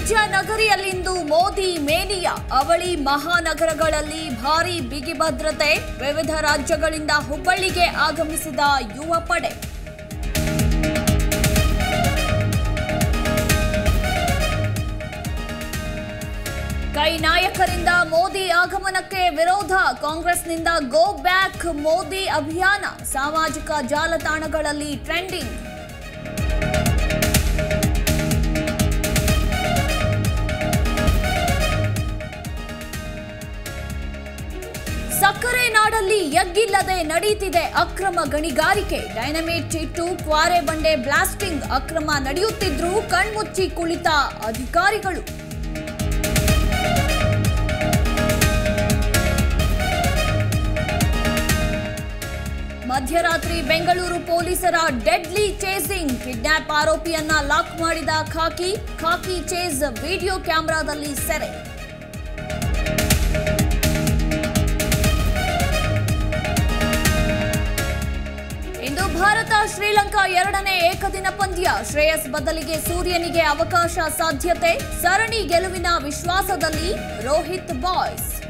ವಾಣಿಜ್ಯ ನಗರಿಯಲ್ಲಿಂದು ಮೋದಿ ಮೇನಿಯ ಅವಳಿ ಮಹಾನಗರಗಳಲ್ಲಿ ಭಾರೀ ಬಿಗಿ ಭದ್ರತೆ ವಿವಿಧ ರಾಜ್ಯಗಳಿಂದ ಹುಬ್ಬಳ್ಳಿಗೆ ಆಗಮಿಸಿದ ಯುವ ಪಡೆ ಕೈ ನಾಯಕರಿಂದ ಮೋದಿ ಆಗಮನಕ್ಕೆ ವಿರೋಧ ಕಾಂಗ್ರೆಸ್ನಿಂದ ಗೋ ಬ್ಯಾಕ್ ಮೋದಿ ಅಭಿಯಾನ ಸಾಮಾಜಿಕ ಜಾಲತಾಣಗಳಲ್ಲಿ ಟ್ರೆಂಡಿಂಗ್ ಸಕ್ಕರೆ ನಾಡಲ್ಲಿ ಎಗ್ಗಿಲ್ಲದೆ ನಡೀತಿದೆ ಅಕ್ರಮ ಗಣಿಗಾರಿಕೆ ಡೈನಮೇಟ್ ಇಟ್ಟು ಕ್ವಾರೆ ಬಂಡೆ ಬ್ಲಾಸ್ಟಿಂಗ್ ಅಕ್ರಮ ನಡೆಯುತ್ತಿದ್ರೂ ಕಣ್ಮುಚ್ಚಿ ಕುಳಿತ ಅಧಿಕಾರಿಗಳು ಮಧ್ಯರಾತ್ರಿ ಬೆಂಗಳೂರು ಪೊಲೀಸರ ಡೆಡ್ಲಿ ಚೇಸಿಂಗ್ ಕಿಡ್ನಾಪ್ ಆರೋಪಿಯನ್ನ ಲಾಕ್ ಮಾಡಿದ ಖಾಕಿ ಖಾಕಿ ಚೇಸ್ ವಿಡಿಯೋ ಕ್ಯಾಮೆರಾದಲ್ಲಿ ಸೆರೆ ಇಂದು ಭಾರತ ಶ್ರೀಲಂಕಾ ಎರಡನೇ ಏಕದಿನ ಪಂದ್ಯ ಶ್ರೇಯಸ್ ಬದಲಿಗೆ ಸೂರ್ಯನಿಗೆ ಅವಕಾಶ ಸಾಧ್ಯತೆ ಸರಣಿ ಗೆಲುವಿನ ವಿಶ್ವಾಸದಲ್ಲಿ ರೋಹಿತ್ ಬಾಯ್ಸ್